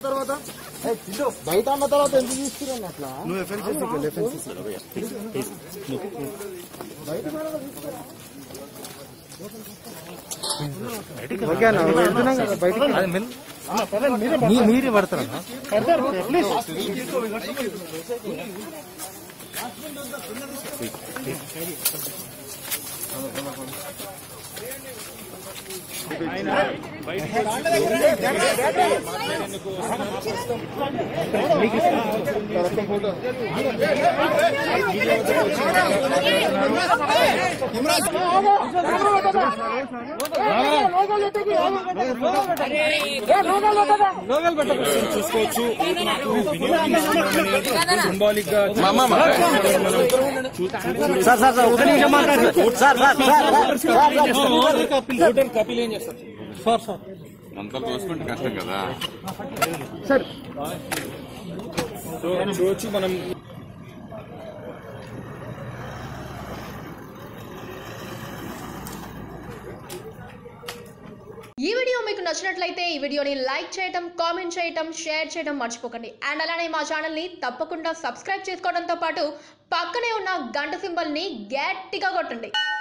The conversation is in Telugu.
తర్వాత బయట అన్న తర్వాత ఎందుకు తీసుకున్నాను అట్లా నువ్వు ఎఫ్ఎన్సీసీకి ఎఫ్ఎన్సీసీ ఓకే అన్న వెళ్తున్నాం కదా బయటకి మీరే పడతారా చూసుకోవచ్చు సింబాలిక్ గా సార్ సార్ సార్ ఒక నిమిషం మాట్లాడండి సార్ సార్ ఓటర్ కపిల్ ఏం చేస్తారు అంతా చూసుకుంటే కష్టం కదా సో చూడొచ్చు మనం ఈ వీడియో మీకు నచ్చినట్లయితే ఈ వీడియోని లైక్ చేయటం కామెంట్ చేయటం షేర్ చేయడం మర్చిపోకండి అండ్ అలానే మా ఛానల్ని తప్పకుండా సబ్స్క్రైబ్ చేసుకోవడంతో పాటు పక్కనే ఉన్న గంట సింబల్ని గట్టిగా కొట్టండి